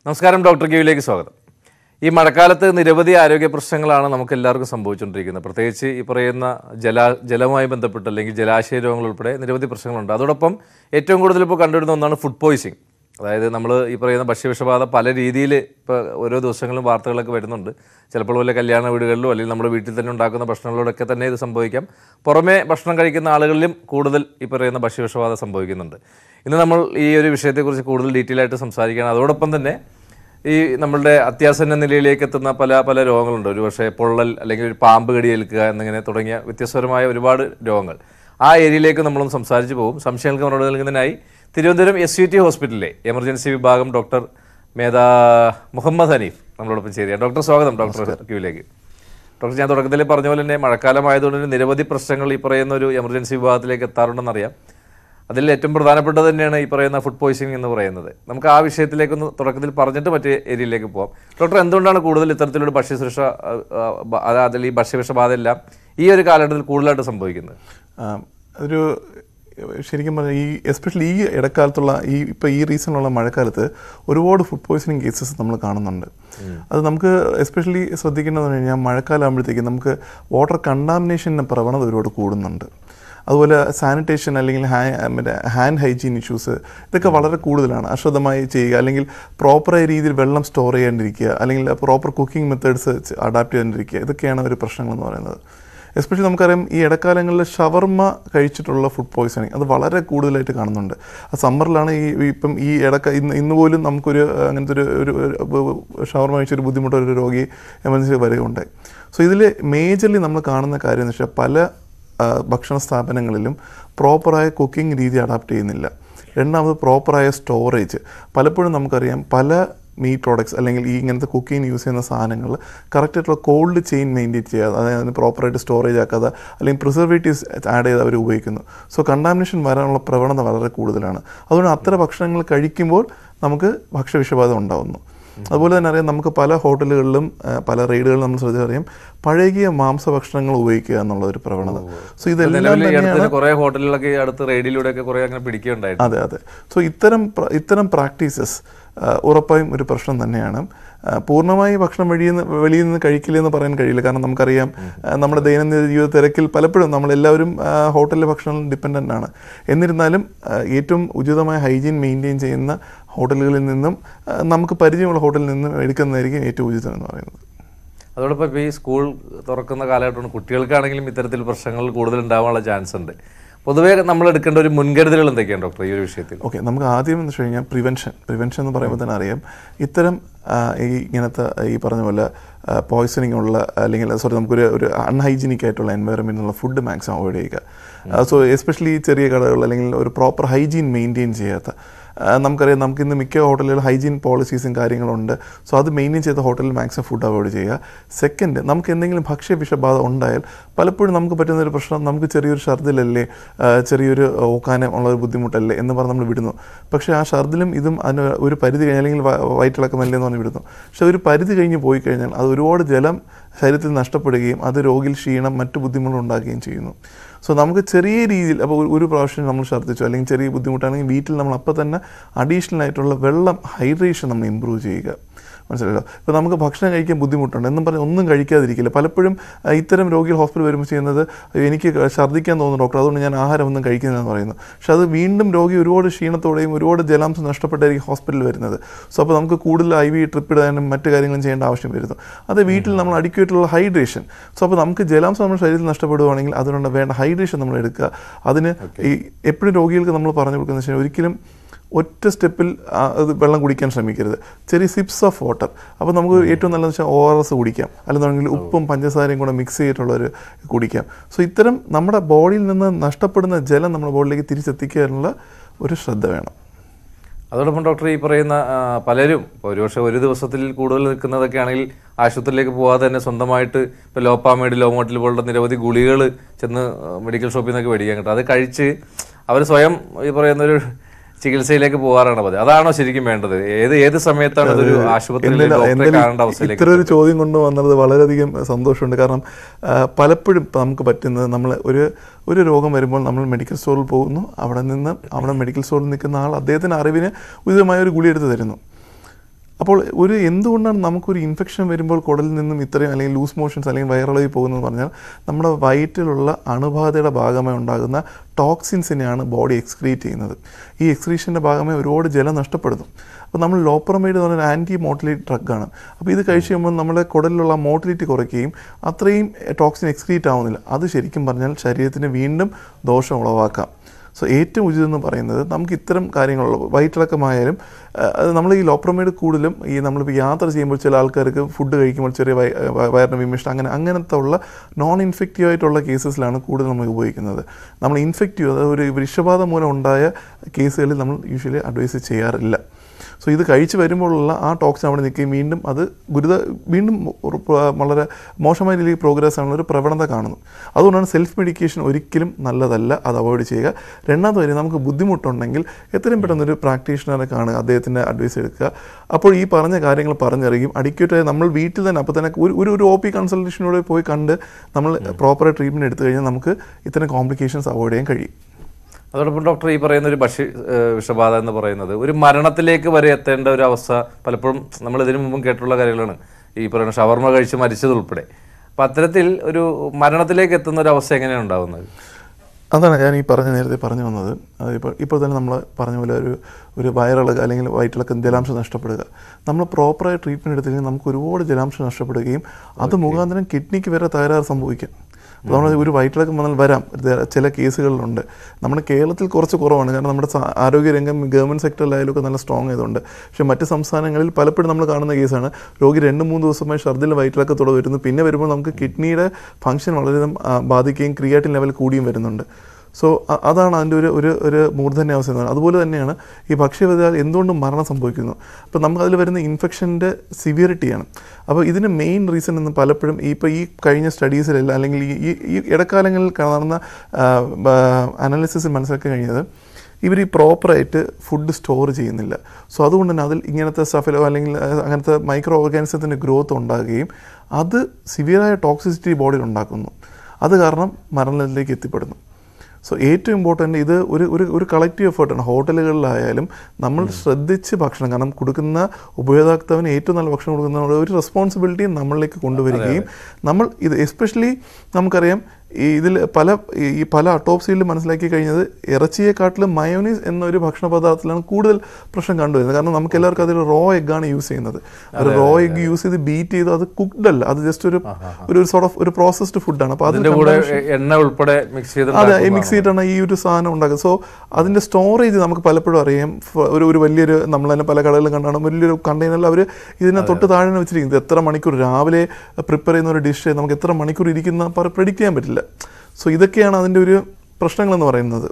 നമസ്കാരം ഡോക്ടർ ക്യൂവിലേക്ക് സ്വാഗതം ഈ മഴക്കാലത്ത് നിരവധി ആരോഗ്യ പ്രശ്നങ്ങളാണ് നമുക്ക് എല്ലാവർക്കും സംഭവിച്ചുകൊണ്ടിരിക്കുന്നത് പ്രത്യേകിച്ച് ഈ പറയുന്ന ജല ജലവുമായി ബന്ധപ്പെട്ട് അല്ലെങ്കിൽ ജലാശയ രോഗങ്ങൾ ഉൾപ്പെടെ നിരവധി പ്രശ്നങ്ങളുണ്ട് അതോടൊപ്പം ഏറ്റവും കൂടുതൽ ഇപ്പോൾ കണ്ടുവരുന്ന ഒന്നാണ് ഫുഡ് പോയ്സിങ് അതായത് നമ്മൾ ഈ പറയുന്ന ഭക്ഷ്യവിഷബാധ പല രീതിയിൽ ഇപ്പോൾ ഓരോ ദിവസങ്ങളിലും വാർത്തകളൊക്കെ വരുന്നുണ്ട് ചിലപ്പോൾ വല്ല കല്യാണ വീടുകളിലോ അല്ലെങ്കിൽ നമ്മുടെ വീട്ടിൽ തന്നെ ഉണ്ടാക്കുന്ന ഭക്ഷണങ്ങളോടൊക്കെ തന്നെ ഇത് സംഭവിക്കാം പുറമേ ഭക്ഷണം കഴിക്കുന്ന ആളുകളിലും കൂടുതൽ ഈ പറയുന്ന ഭക്ഷ്യവിഷബാധ സംഭവിക്കുന്നുണ്ട് ഇന്ന് നമ്മൾ ഈ ഒരു വിഷയത്തെക്കുറിച്ച് കൂടുതൽ ഡീറ്റെയിൽ ആയിട്ട് സംസാരിക്കുകയാണ് അതോടൊപ്പം തന്നെ ഈ നമ്മളുടെ അത്യാസന്ന നിലയിലേക്ക് എത്തുന്ന പല പല രോഗങ്ങളുണ്ട് ഒരു പക്ഷേ പൊള്ളൽ അല്ലെങ്കിൽ ഒരു പാമ്പ് കടിയേൽക്കുക എന്നിങ്ങനെ തുടങ്ങിയ വ്യത്യസ്തപരമായ ഒരുപാട് രോഗങ്ങൾ ആ ഏരിയയിലേക്ക് നമ്മളൊന്ന് സംസാരിച്ച് പോകും സംശയങ്ങൾക്ക് മറുപടി നൽകുന്നതിനായി തിരുവനന്തപുരം എസ് യു ടി ഹോസ്പിറ്റലിലെ എമർജൻസി വിഭാഗം ഡോക്ടർ മേധാ മുഹമ്മദ് ഹനീഫ് നമ്മളോടൊപ്പം ചേരുകയാണ് ഡോക്ടർ സ്വാഗതം ഡോക്ടർ ക്യൂവിലേക്ക് ഡോക്ടർ ഞാൻ തുടക്കത്തിൽ പറഞ്ഞ പോലെ തന്നെ മഴക്കാലമായതുകൊണ്ട് തന്നെ നിരവധി പ്രശ്നങ്ങൾ ഈ പറയുന്ന ഒരു എമർജൻസി വിഭാഗത്തിലേക്ക് എത്താറുണ്ടെന്നറിയാം അതിൽ ഏറ്റവും പ്രധാനപ്പെട്ടത് തന്നെയാണ് ഈ പറയുന്ന ഫുഡ് പോയ്സണിങ് എന്ന് പറയുന്നത് നമുക്ക് ആ വിഷയത്തിലേക്കൊന്ന് തുടക്കത്തിൽ പറഞ്ഞിട്ട് മറ്റേ ഏരിയയിലേക്ക് പോകാം ഡോക്ടർ എന്തുകൊണ്ടാണ് കൂടുതൽ ഇത്തരത്തിലൊരു ഭക്ഷ്യസുരക്ഷ ആ, ആ, ബ- അത് അതിൽ ഈ ഭക്ഷ്യവിഷബാധ എല്ലാം ഈ ഒരു കാലഘട്ടത്തിൽ കൂടുതലായിട്ട് സംഭവിക്കുന്നത് ആ, ഒരു ശരിക്കും പറഞ്ഞാൽ ഈ എസ്പെഷ്യലി ഈ ഇടക്കാലത്തുള്ള ഈ ഇപ്പോൾ ഈ റീസണിലുള്ള മഴക്കാലത്ത് ഒരുപാട് ഫുഡ് പോയ്സണിങ് കേസസ് നമ്മൾ കാണുന്നുണ്ട് അത് നമുക്ക് എസ്പെഷ്യലി ശ്രദ്ധിക്കേണ്ടതെന്ന് പറഞ്ഞു കഴിഞ്ഞാൽ മഴക്കാലം ആകുമ്പോഴത്തേക്കും നമുക്ക് വാട്ടർ കണ്ടാമിനേഷൻ്റെ പ്രവണത ഒരുപാട് കൂടുന്നുണ്ട് അതുപോലെ സാനിറ്റേഷൻ അല്ലെങ്കിൽ ഹാ- മറ്റേ ഹാൻഡ് ഹൈജീൻ ഇഷ്യൂസ് ഇതൊക്കെ വളരെ കൂടുതലാണ് അശ്രദ്ധമായി ചെയ്യുക അല്ലെങ്കിൽ പ്രോപ്പറായ രീതിയിൽ വെള്ളം സ്റ്റോർ ചെയ്യാണ്ടിരിക്കുക അല്ലെങ്കിൽ പ്രോപ്പർ കുക്കിംഗ് മെത്തേഡ്സ് അഡാപ്റ്റ് ചെയ്യാണ്ടിരിക്കുക ഇതൊക്കെയാണ് ഒരു പ്രശ്നങ്ങളെന്ന് പറയുന്നത് എസ്പെഷ്യലി നമുക്കറിയാം ഈ ഇടക്കാലങ്ങളിൽ ഷവർമ്മ കഴിച്ചിട്ടുള്ള ഫുഡ് പോയ്സണിങ് അത് വളരെ കൂടുതലായിട്ട് കാണുന്നുണ്ട് ആ സമ്മറിലാണ് ഈ ഈ ഇപ്പം ഈ ഇടക്ക ഇന്ന് ഇന്ന് പോലും നമുക്കൊരു അഹ്, അങ്ങനത്തെ ഒരു ഒരു ഒരു ഷവർമ്മ കഴിച്ചൊരു ബുദ്ധിമുട്ട് ഒരു രോഗി എമർജൻസി വരികയുണ്ടായി സോ ഇതിൽ മേജർലി നമ്മൾ കാണുന്ന കാര്യം എന്ന് വെച്ചാൽ പല ആ, ഭക്ഷണ സ്ഥാപനങ്ങളിലും പ്രോപ്പറായ കുക്കിംഗ് രീതി അഡാപ്റ്റ് ചെയ്യുന്നില്ല രണ്ടാമത് പ്രോപ്പറായ സ്റ്റോറേജ് പലപ്പോഴും നമുക്കറിയാം പല മീറ്റ് പ്രോഡക്ട്സ് അല്ലെങ്കിൽ ഈ ഇങ്ങനത്തെ കുക്കിംഗ് യൂസ് ചെയ്യുന്ന സാധനങ്ങൾ കറക്റ്റായിട്ടുള്ള കോൾഡ് ചെയിൻ മെയിൻറ്റെയിൻ ചെയ്യാതെ അതായത് അതിന് പ്രോപ്പറായിട്ട് സ്റ്റോറേജ് ആക്കാതെ അല്ലെങ്കിൽ പ്രിസർവേറ്റീവ്സ് ആഡ് ചെയ്ത് അവർ ഉപയോഗിക്കുന്നു സോ കണ്ടാമിനേഷൻ വരാനുള്ള പ്രവണത വളരെ കൂടുതലാണ് അതുകൊണ്ട് അത്തരം ഭക്ഷണങ്ങൾ കഴിക്കുമ്പോൾ നമുക്ക് ഭക്ഷ്യവിഷബാധ ഉണ്ടാകുന്നു അതുപോലെ തന്നെ അറിയാം നമുക്ക് പല ഹോട്ടലുകളിലും ആ, പല റെയ്ഡുകളിലും നമ്മൾ ശ്രദ്ധിച്ചറിയാം പഴകിയ മാംസഭക്ഷണങ്ങൾ ഉപയോഗിക്കുക എന്നുള്ള ഒരു പ്രവണത സോ ഇതെല്ലാം നിലവിൽ ഈ തന്നെയാണ് അടുത്ത് കുറെ ഹോട്ടലുകളൊക്കെ ഈ അടുത്ത് റേഡിയോയിലൂടെയൊക്കെ കുറെ അങ്ങനെ പിടിക്കുകയുണ്ടായിരുന്നു അതെ അതെ സോ ഇത്തരം പ്ര- ഇത്തരം പ്രാക്ടീസസ് ഉറപ്പായും ഒരു പ്രശ്നം തന്നെയാണ് ആ, പൂർണ്ണമായി ഭക്ഷണം വെളിയിൽ നിന്ന് വെളിയിൽ നിന്ന് കഴിക്കില്ലെന്ന് പറയാൻ കഴിയില്ല കാരണം നമുക്കറിയാം ആ, നമ്മുടെ ദൈനംദിന ജീവിത തിരക്കിൽ പലപ്പോഴും നമ്മളെല്ലാവരും ആ, ഹോട്ടലിലെ ഭക്ഷണം ഡിപ്പെൻഡൻ്റ് ആണ് എന്നിരുന്നാലും ആ, ഏറ്റവും ഉചിതമായ ഹൈജീൻ മെയിൻറ്റെയിൻ ചെയ്യുന്ന ഹോട്ടലുകളിൽ നിന്നും ആ, നമുക്ക് പരിചയമുള്ള ഹോട്ടലിൽ നിന്നും എടുക്കുന്നതായിരിക്കും ഏറ്റവും ഉചിതം എന്ന് പറയുന്നത് അതോടൊപ്പം ഇപ്പോൾ ഈ സ്കൂൾ തുറക്കുന്ന കാലഘട്ടമാണ് കുട്ടികൾക്കാണെങ്കിലും ഇത്തരത്തിൽ പ്രശ്നങ്ങൾ കൂടുതൽ ഉണ്ടാവാനുള്ള ചാൻസ് ഉണ്ട് പൊതുവേ നമ്മൾ എടുക്കേണ്ട ഒരു മുൻകരുതലുകൾ എന്തൊക്കെയാണ് ഡോക്ടർ ഈ ഒരു വിഷയത്തിൽ ഓക്കെ നമുക്ക് ആദ്യം എന്ന് വെച്ച് കഴിഞ്ഞാൽ പ്രിവെൻഷൻ പ്രിവെൻഷൻ എന്ന് പറയുമ്പോൾ തന്നെ അറിയാം ഇത്തരം ആ, ഈ ഇങ്ങനത്തെ ഈ പറഞ്ഞ പോലെ പോയ്സണിങ് ഉള്ള അല്ലെങ്കിൽ സോറി നമുക്കൊരു ഒരു അൺഹൈജീനിക് ആയിട്ടുള്ള എൻവയറമെൻറ്റിലുള്ള ഫുഡ് മാക്സിമം അവോയ്ഡ് ചെയ്യുക സോ എസ്പെഷ്യലി ചെറിയ കടകൾ അല്ലെങ്കിൽ ഒരു പ്രോപ്പർ ഹൈജീൻ മെയിൻറ്റെയിൻ ചെയ്യാത്ത ആ, നമുക്കറിയാം നമുക്ക് ഇന്ന് മിക്ക ഹോട്ടലുകളിൽ ഹൈജീൻ പോളിസീസും കാര്യങ്ങളുണ്ട് സോ അത് മെയിൻറ്റെയിൻ ചെയ്ത ഹോട്ടലിൽ മാക്സിമം ഫുഡ് അവോയ്ഡ് ചെയ്യുക സെക്കൻഡ് നമുക്ക് എന്തെങ്കിലും ഭക്ഷ്യ വിഷബാധ ഉണ്ടായാൽ പലപ്പോഴും നമുക്ക് പറ്റുന്ന ഒരു പ്രശ്നം നമുക്ക് ചെറിയൊരു ഛർദിലല്ലേ ആ, ചെറിയൊരു ഓക്കാനം ഉള്ള ഒരു ബുദ്ധിമുട്ടല്ലേ എന്ന് പറഞ്ഞ് നമ്മൾ വിടുന്നു പക്ഷേ ആ ഛർദിലും ഇതും അതിന് ഒരു പരിധി കഴിഞ്ഞ് അല്ലെങ്കിൽ വ- വയറ്റിളക്കമല്ലേ എന്ന് പറഞ്ഞ് വിടുന്നു പക്ഷെ ഒരു പരിധി കഴിഞ്ഞ് പോയി കഴിഞ്ഞാൽ അത് ഒരുപാട് ജലം ശരീരത്തിൽ നഷ്ടപ്പെടുകയും അത് രോഗിയിൽ ക്ഷീണം മറ്റു ബുദ്ധിമുട്ടുകൾ ഉണ്ടാക്കുകയും ചെയ്യുന്നു സോ നമുക്ക് ചെറിയ രീതിയിൽ അപ്പോൾ ഒരു- ഒരു പ്രാവശ്യം നമ്മൾ ഛർദ്ദിച്ചു അല്ലെങ്കിൽ ചെറിയ ബുദ്ധിമുട്ടാണെങ്കിൽ വീട്ടിൽ നമ്മൾ അപ്പോൾ തന്നെ അഡീഷണൽ ആയിട്ടുള്ള വെള്ളം ഹൈഡ്രേഷൻ നമ്മൾ ഇമ്പ്രൂവ് ചെയ്യുക മനസ്സിലായല്ലോ ഇപ്പോൾ നമുക്ക് ഭക്ഷണം കഴിക്കാൻ ബുദ്ധിമുട്ടുണ്ട് എന്നും പറഞ്ഞ് ഒന്നും കഴിക്കാതിരിക്കില്ല പലപ്പോഴും ആ, ഇത്തരം രോഗികൾ ഹോസ്പിറ്റൽ വരുമ്പോൾ ചെയ്യുന്നത് എനിക്ക് ഛർദ്ദിക്കാൻ തോന്നുന്നു ഡോക്ടർ അതുകൊണ്ട് ഞാൻ ആഹാരം ഒന്നും കഴിക്കുന്നതെന്ന് പറയുന്നു പക്ഷെ അത് വീണ്ടും രോഗി ഒരുപാട് ക്ഷീണത്തോടെയും ഒരുപാട് ജലാംശം നഷ്ടപ്പെട്ടായിരിക്കും ഹോസ്പിറ്റലിൽ വരുന്നത് സോ അപ്പോൾ നമുക്ക് കൂടുതൽ ഐ വി ട്രിപ്പ് ഇടാനും മറ്റു കാര്യങ്ങളും ചെയ്യേണ്ട ആവശ്യം വരുന്നു അത് വീട്ടിൽ നമ്മൾ അഡിക്വേറ്റുള്ള ഹൈഡ്രേഷൻ സോ അപ്പോൾ നമുക്ക് ജലാംശം നമ്മുടെ ശരീരത്തിൽ നഷ്ടപ്പെടുവാണെങ്കിൽ അതിനുള്ള വേണ്ട ഹൈഡ്രേഷൻ നമ്മൾ എടുക്കുക അതിന് ഈ എപ്പോഴും രോഗികൾക്ക് നമ്മൾ പറഞ്ഞു കൊടുക്കുന്നത് വെച്ചാൽ ഒരിക്കലും ഒറ്റ സ്റ്റെപ്പിൽ ആ, അത് വെള്ളം കുടിക്കാൻ ശ്രമിക്കരുത് ചെറിയ സിപ്സ് ഓഫ് വാട്ടർ അപ്പോൾ നമുക്ക് ഏറ്റവും നല്ലതെന്ന് വെച്ചാൽ ഒ ആർ എസ് കുടിക്കാം അല്ലെന്നുണ്ടെങ്കിൽ ഉപ്പും പഞ്ചസാരയും കൂടെ മിക്സ് ചെയ്തിട്ടുള്ളൊരു കുടിക്കാം സോ ഇത്തരം നമ്മുടെ ബോഡിയിൽ നിന്ന് നഷ്ടപ്പെടുന്ന ജലം നമ്മുടെ ബോഡിയിലേക്ക് തിരിച്ചെത്തിക്കാനുള്ള ഒരു ശ്രദ്ധ വേണം അതോടൊപ്പം ഡോക്ടർ ഈ പറയുന്ന ആ, പലരും ഇപ്പോൾ ഒരുപക്ഷെ ഒരു ദിവസത്തിൽ കൂടുതൽ നിൽക്കുന്നതൊക്കെ ആണെങ്കിൽ ആശുപത്രിയിലേക്ക് പോകാതെ തന്നെ സ്വന്തമായിട്ട് ഇപ്പോൾ ലോപ്പാമേഡ് ലോമോട്ടിൽ പോലുള്ള നിരവധി ഗുളികൾ ചെന്ന് ആ, മെഡിക്കൽ ഷോപ്പിൽ നിന്നൊക്കെ മേടിക്കാൻ കിട്ടും അത് കഴിച്ച് അവർ സ്വയം ഈ പറയുന്ന ഒരു ചികിത്സയിലേക്ക് പോകാറാണ് പതിവ് അതാണോ ശരിക്കും വേണ്ടത് ഏത് ഏത് സമയത്താണ് ഇതൊരു ആശുപത്രിയിൽ എന്തായാലും- ഡോക്ടറെ എന്തായാലും കാണേണ്ട അവസ്ഥയിലേക്ക് ഇത്ര ഒരു ചോദ്യം കൊണ്ട് വന്നത് വളരെയധികം സന്തോഷമുണ്ട് കാരണം ആ, പലപ്പോഴും ഇപ്പം നമുക്ക് പറ്റുന്നത് നമ്മൾ ഒരു ഒരു രോഗം വരുമ്പോൾ നമ്മൾ മെഡിക്കൽ സ്റ്റോറിൽ പോകുന്നു അവിടെ നിന്ന് അവിടെ മെഡിക്കൽ സ്റ്റോറിൽ നിൽക്കുന്ന ആൾ അദ്ദേഹത്തിന് അറിവിന് ഉചിതമായ ഒരു ഗുളി എടുത്ത് തരുന്നു അപ്പോൾ ഒരു എന്തുകൊണ്ടാണ് നമുക്കൊരു ഇൻഫെക്ഷൻ വരുമ്പോൾ കുടലിൽ നിന്നും ഇത്രയും അല്ലെങ്കിൽ ലൂസ് മോഷൻസ് അല്ലെങ്കിൽ വയറിളകി പോകുന്നത് പറഞ്ഞാൽ നമ്മുടെ വയറ്റിലുള്ള അണുബാധയുടെ ഭാഗമായി ഉണ്ടാകുന്ന ടോക്സിൻസിനെയാണ് ബോഡി എക്സ്ക്രീറ്റ് ചെയ്യുന്നത് ഈ എക്സ്ക്രീഷൻ്റെ ഭാഗമായി ഒരുപാട് ജലം നഷ്ടപ്പെടുന്നു അപ്പോൾ നമ്മൾ ലോപ്രമൈഡ് എന്ന് പറഞ്ഞ ആൻറ്റി മോട്ടിലിറ്റി ഡ്രഗാണ് അപ്പോൾ ഇത് കഴിച്ച് കഴിയുമ്പോൾ നമ്മുടെ കുടലിലുള്ള മോട്ടിലിറ്റി കുറയ്ക്കുകയും അത്രയും ടോക്സിൻ എക്സ്ക്രീറ്റ് ആവുന്നില്ല അത് ശരിക്കും പറഞ്ഞാൽ ശരീരത്തിന് വീണ്ടും ദോഷം ഉളവാക്കാം സോ ഏറ്റവും ഉചിതം എന്ന് പറയുന്നത് നമുക്ക് ഇത്തരം കാര്യങ്ങളുള്ള വയറ്റിളക്കമായാലും അഹ് അത് നമ്മൾ ഈ ലോപ്രമൈഡ് കൂടുതലും ഈ നമ്മളിപ്പോൾ യാത്ര ചെയ്യുമ്പോൾ ചില ആൾക്കാർക്ക് ഫുഡ് കഴിക്കുമ്പോൾ ചെറിയ വയ വ- വയറിന് വിമിഷ്ടം അങ്ങനെ അങ്ങനത്തെ ഉള്ള നോൺ ഇൻഫെക്റ്റീവ് ആയിട്ടുള്ള കേസസിലാണ് കൂടുതൽ നമ്മൾ ഉപയോഗിക്കുന്നത് നമ്മൾ ഇൻഫെക്റ്റീവ് അതായത് ഒരു വിഷബാധ മൂലം ഉണ്ടായ കേസുകളിൽ നമ്മൾ യൂഷ്വലി അഡ്വൈസ് ചെയ്യാറില്ല സോ ഇത് കഴിച്ച് വരുമ്പോഴുള്ള ആ ടോക്സിൻ അവിടെ നിൽക്കുകയും വീണ്ടും അത് ഗുരുത വീണ്ടും ഒരു പ്ര- വളരെ മോശമായ രീതിയിൽ പ്രോഗ്രസ് ആണുള്ള ഒരു പ്രവണത കാണുന്നു അതുകൊണ്ടാണ് സെൽഫ് മെഡിക്കേഷൻ ഒരിക്കലും നല്ലതല്ല അത് അവോയ്ഡ് ചെയ്യുക രണ്ടാമത് കാര്യം നമുക്ക് ബുദ്ധിമുട്ടുണ്ടെങ്കിൽ എത്രയും പെട്ടെന്ന് ഒരു പ്രാക്ടീഷണറെ കാണുക അദ്ദേഹത്തിൻ്റെ അഡ്വൈസ് എടുക്കുക അപ്പോൾ ഈ പറഞ്ഞ കാര്യങ്ങൾ പറഞ്ഞറിയും അഡിക്യൂട്ടായി നമ്മൾ വീട്ടിൽ തന്നെ അപ്പോൾ തന്നെ ഒരു ഒരു ഒരു ഒ പി കൺസൾട്ടേഷനോടെ പോയി കണ്ട് നമ്മൾ പ്രോപ്പർ ട്രീറ്റ്മെൻറ്റ് എടുത്തു കഴിഞ്ഞാൽ നമുക്ക് ഇത്തരം കോംപ്ലിക്കേഷൻസ് അവോയ്ഡ് ചെയ്യാൻ കഴിയും അതോടൊപ്പം ഡോക്ടർ ഈ പറയുന്ന ഒരു ഭക്ഷ്യ ഏഹ് വിഷബാധ എന്ന് പറയുന്നത് ഒരു മരണത്തിലേക്ക് വരെ എത്തേണ്ട ഒരു അവസ്ഥ പലപ്പോഴും നമ്മൾ ഇതിനു മുമ്പും കേട്ടുള്ള കാര്യങ്ങളാണ് ഈ പറയുന്ന ഷവർമ കഴിച്ച് മരിച്ചത് ഉൾപ്പെടെ അപ്പം അത്തരത്തിൽ ഒരു മരണത്തിലേക്ക് എത്തുന്ന ഒരു അവസ്ഥ എങ്ങനെയാണ് ഉണ്ടാകുന്നത് അതാണ് ഞാൻ ഈ പറഞ്ഞ നേരത്തെ പറഞ്ഞു വന്നത് ഇപ്പോൾ ഇപ്പോൾ തന്നെ നമ്മൾ പറഞ്ഞ പോലെ ഒരു ഒരു വയറിളക അല്ലെങ്കിൽ വയറ്റിളക്കം ജലാംശം നഷ്ടപ്പെടുക നമ്മൾ പ്രോപ്പറായി ട്രീറ്റ്മെൻറ്റ് എടുത്തില്ലെങ്കിൽ നമുക്ക് ഒരുപാട് ജലാംശം നഷ്ടപ്പെടുകയും അത് മുഖാന്തരം കിഡ്നിക്ക് വരെ തകരാറ് സംഭവിക്കാം അപ്പോൾ നമ്മൾ ഒരു വയറ്റിളക്കം വന്നാൽ വരാം ഇത് ചില കേസുകളിലുണ്ട് നമ്മുടെ കേരളത്തിൽ കുറച്ച് കുറവാണ് കാരണം നമ്മുടെ സ- ആരോഗ്യരംഗം ഗവൺമെൻറ് സെക്ടറിലായാലും ഒക്കെ നല്ല സ്ട്രോങ് ആയതുകൊണ്ട് പക്ഷേ മറ്റ് സംസ്ഥാനങ്ങളിൽ പലപ്പോഴും നമ്മൾ കാണുന്ന കേസാണ് രോഗി രണ്ട് മൂന്ന് ദിവസമായി ഛർദ്ദിൽ വയറ്റിളക്കത്തോടെ വരുന്നു പിന്നെ വരുമ്പോൾ നമുക്ക് കിഡ്നിയുടെ ഫംഗ്ഷൻ വളരെയധികം ആ, ബാധിക്കുകയും ക്രിയാറ്റിൻ ലെവൽ കൂടിയും വരുന്നുണ്ട് സോ അ- അതാണ് അതിൻ്റെ ഒരു ഒരു ഒരു മൂർധന്യാവസ്ഥ എന്ന് പറയുന്നത് അതുപോലെ തന്നെയാണ് ഈ ഭക്ഷ്യവിധാൽ എന്തുകൊണ്ടും മരണം സംഭവിക്കുന്നു അപ്പോൾ നമുക്ക് അതിൽ വരുന്ന ഇൻഫെക്ഷൻ്റെ സിവിയറിറ്റിയാണ് അപ്പോൾ ഇതിന് മെയിൻ റീസൺ എന്ന് പലപ്പോഴും ഈ ഇപ്പോൾ ഈ കഴിഞ്ഞ സ്റ്റഡീസിലെല്ലാം അല്ലെങ്കിൽ ഈ ഈ- ഈ ഇടക്കാലങ്ങളിൽ നടന്ന അനാലിസിസ് മനസ്സിലാക്കി കഴിഞ്ഞത് ഇവർ ഈ പ്രോപ്പറായിട്ട് ഫുഡ് സ്റ്റോർ ചെയ്യുന്നില്ല സോ അതുകൊണ്ട് തന്നെ അതിൽ ഇങ്ങനത്തെ സഫലോ അല്ലെങ്കിൽ അഹ് അങ്ങനത്തെ മൈക്രോ ഓർഗാനിസത്തിൻ്റെ ഗ്രോത്ത് ഉണ്ടാകുകയും അത് സിവിയറായ ടോക്സിസിറ്റി ബോഡിയിൽ ഉണ്ടാക്കുന്നു അത് കാരണം മരണത്തിലേക്ക് എത്തിപ്പെടുന്നു സോ ഏറ്റവും ഇമ്പോർട്ടൻ്റ് ഇത് ഒരു ഒരു ഒരു കളക്റ്റീവ് എഫേർട്ടാണ് ഹോട്ടലുകളിലായാലും നമ്മൾ ശ്രദ്ധിച്ച് ഭക്ഷണം കാരണം കൊടുക്കുന്ന ഉപയോക്താവിന് ഏറ്റവും നല്ല ഭക്ഷണം കൊടുക്കുന്ന ഒരു റെസ്പോൺസിബിലിറ്റി നമ്മളിലേക്ക് കൊണ്ടുവരികയും നമ്മൾ ഇത് എസ്പെഷ്യലി നമുക്കറിയാം ഈ ഇതിൽ പല ഈ- ഈ പല അട്ടോപ്സിയിലും മനസ്സിലാക്കി കഴിഞ്ഞത് ഇറച്ചിയെക്കാട്ടിലും മയോനീസ് എന്നൊരു ഭക്ഷണ പദാർത്ഥത്തിലാണ് കൂടുതൽ പ്രശ്നം കണ്ടുവരുന്നത് കാരണം നമുക്ക് എല്ലാവർക്കും അതിൽ റോ എഗ്ഗാണ് യൂസ് ചെയ്യുന്നത് ഒരു റോ എഗ്ഗ് യൂസ് ചെയ്ത് ബീറ്റ് ചെയ്ത് അത് കുക്ക്ഡ് അല്ല അത് ജസ്റ്റ് ഒരു ഒരു സോർട്ട് ഓഫ് ഒരു പ്രോസസ്ഡ് ഫുഡാണ് അപ്പോൾ അതിൽ അതിന്റെ കൂടെ എണ്ണ ഉൾപ്പെടെ മിക്സ് ചെയ്ത് അതെ ഈ മിക്സ് ചെയ്തിട്ടാണ് ഈ ഒരു സാധനം ഉണ്ടാക്കുന്നത് സോ അതിന്റെ സ്റ്റോറേജ് നമുക്ക് പലപ്പോഴും അറിയാം ഫ- ഒരു ഒരു വലിയൊരു നമ്മൾ തന്നെ പല കടകളിലും കണ്ടാണ് വലിയൊരു കണ്ടെയ്നറിൽ അവർ ഇതിനെ തൊട്ട് താഴെ വെച്ചിരിക്കുന്നത് എത്ര മണിക്കൂർ രാവിലെ പ്രിപ്പയർ ചെയ്യുന്ന ഒരു ഡിഷ് നമുക്ക് എത്ര മണിക്കൂർ ഇരിക്കുന്ന പ്രെഡിക്റ്റ് ചെയ്യാൻ പറ്റില്ല സോ ഇതൊക്കെയാണ് അതിന്റെ ഒരു പ്രശ്നങ്ങളെന്ന് പറയുന്നത്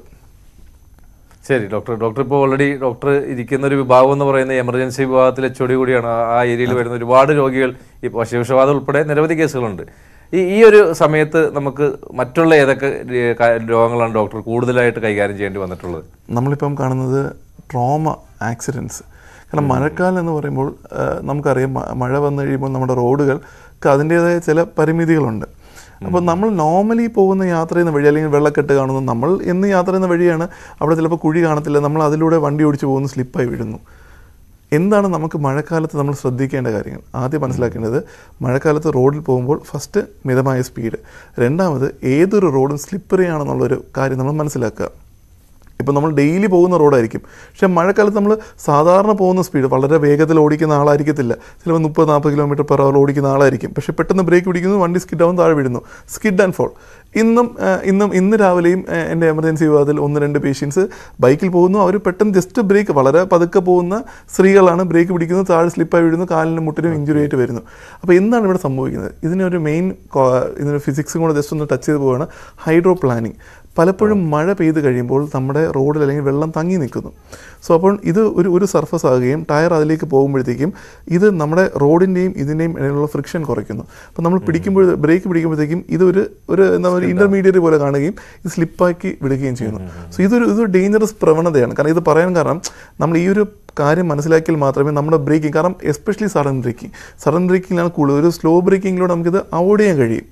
ശരി ഡോക്ടർ ഡോക്ടർ ഇപ്പോൾ ഓൾറെഡി ഡോക്ടർ ഇരിക്കുന്ന ഒരു വിഭാഗം എന്ന് പറയുന്ന എമർജൻസി വിഭാഗത്തിൽ എച്ച് ഒ ഡി കൂടിയാണ് ആ- ആ ഏരിയയിൽ വരുന്ന ഒരുപാട് രോഗികൾ ഈ ഭക്ഷ്യവിഷബാധ ഉൾപ്പെടെ നിരവധി കേസുകളുണ്ട് ഈ ഈ ഒരു സമയത്ത് നമുക്ക് മറ്റുള്ള ഏതൊക്കെ ര- ക- രോഗങ്ങളാണ് ഡോക്ടർ കൂടുതലായിട്ട് കൈകാര്യം ചെയ്യേണ്ടി വന്നിട്ടുള്ളത് നമ്മളിപ്പം കാണുന്നത് ട്രോമ ആക്സിഡൻസ് കാരണം മഴക്കാലം എന്ന് പറയുമ്പോൾ ആ, നമുക്കറിയാം മ- മഴ വന്നു കഴിയുമ്പോൾ നമ്മുടെ റോഡുകൾക്ക് അതിൻ്റേതായ ചില പരിമിതികളുണ്ട് അപ്പോൾ നമ്മൾ നോർമലി പോകുന്ന യാത്ര ചെയ്യുന്ന വഴി അല്ലെങ്കിൽ വെള്ളക്കെട്ട് കാണുന്നു നമ്മൾ എന്ന് യാത്ര ചെയ്യുന്ന വഴിയാണ് അവിടെ ചിലപ്പോൾ കുഴി കാണത്തില്ല നമ്മൾ അതിലൂടെ വണ്ടി ഓടിച്ച് പോകുന്നു സ്ലിപ്പായി വീഴുന്നു എന്താണ് നമുക്ക് മഴക്കാലത്ത് നമ്മൾ ശ്രദ്ധിക്കേണ്ട കാര്യങ്ങൾ ആദ്യം മനസ്സിലാക്കേണ്ടത് മഴക്കാലത്ത് റോഡിൽ പോകുമ്പോൾ ഫസ്റ്റ് മിതമായ സ്പീഡ് രണ്ടാമത് ഏതൊരു റോഡും സ്ലിപ്പറി ആണെന്നുള്ളൊരു കാര്യം നമ്മൾ മനസ്സിലാക്കുക ഇപ്പം നമ്മൾ ഡെയിലി പോകുന്ന റോഡായിരിക്കും പക്ഷേ മഴക്കാലത്ത് നമ്മൾ സാധാരണ പോകുന്ന സ്പീഡ് വളരെ വേഗത്തിൽ ഓടിക്കുന്ന ആളായിരിക്കത്തില്ല ചിലപ്പോൾ മുപ്പത് നാൽപ്പത് കിലോമീറ്റർ പെർ അവർ ഓടിക്കുന്ന ആളായിരിക്കും പക്ഷേ പെട്ടെന്ന് ബ്രേക്ക് പിടിക്കുന്നു വണ്ടി സ്കിഡാവും താഴെ വീഴുന്നു സ്കിഡ് ആൻഡ് ഫോൾ ഇന്നും ആ, ഇന്നും ഇന്ന് രാവിലെയും ആ, എൻ്റെ എമർജൻസി വിഭാഗത്തിൽ ഒന്ന് രണ്ട് പേഷ്യൻസ് ബൈക്കിൽ പോകുന്നു അവർ പെട്ടെന്ന് ജസ്റ്റ് ബ്രേക്ക് വളരെ പതുക്കെ പോകുന്ന സ്ത്രീകളാണ് ബ്രേക്ക് പിടിക്കുന്നത് താഴെ സ്ലിപ്പായി വീഴുന്നു കാലിനും മുട്ടിനും ഇഞ്ചുറി ആയിട്ട് വരുന്നു അപ്പോൾ എന്താണ് ഇവിടെ സംഭവിക്കുന്നത് ഇതിനൊരു മെയിൻ ഇതിന് ഫിസിക്സും കൂടെ ജസ്റ്റ് ഒന്ന് ടച്ച് ചെയ്ത് പോവുകയാണ് ഹൈഡ്രോ പ്ലാനിങ് പലപ്പോഴും മഴ പെയ്ത് കഴിയുമ്പോൾ നമ്മുടെ റോഡിൽ അല്ലെങ്കിൽ വെള്ളം തങ്ങി നിൽക്കുന്നു സോ അപ്പോൾ ഇത് ഒരു ഒരു സർഫസ് ആകുകയും ടയർ അതിലേക്ക് പോകുമ്പോഴത്തേക്കും ഇത് നമ്മുടെ റോഡിൻ്റെയും ഇതിൻ്റെയും ഇടയിലുള്ള ഫ്രിക്ഷൻ കുറയ്ക്കുന്നു അപ്പോൾ നമ്മൾ പിടിക്കുമ്പോൾ ബ്രേക്ക് പിടിക്കുമ്പോഴത്തേക്കും ഇതൊരു ഒരു എന്താ പറയുക ഇൻ്റർമീഡിയറ്റ് പോലെ കാണുകയും ഇത് സ്ലിപ്പാക്കി വിടുകയും ചെയ്യുന്നു സോ ഇതൊരു ഇതൊരു ഡേഞ്ചറസ് പ്രവണതയാണ് കാരണം ഇത് പറയാൻ കാരണം നമ്മൾ ഈ ഒരു കാര്യം മനസ്സിലാക്കിയാൽ മാത്രമേ നമ്മുടെ ബ്രേക്കിംഗ് കാരണം എസ്പെഷ്യലി സഡൻ ബ്രേക്കിംഗ് സഡൻ ബ്രേക്കിങ്ങിലാണ് കൂടുതൽ ഒരു സ്ലോ ബ്രേക്കിങ്ങിലൂടെ നമുക്കിത് അവോയ്ഡ് ചെയ്യാൻ കഴിയും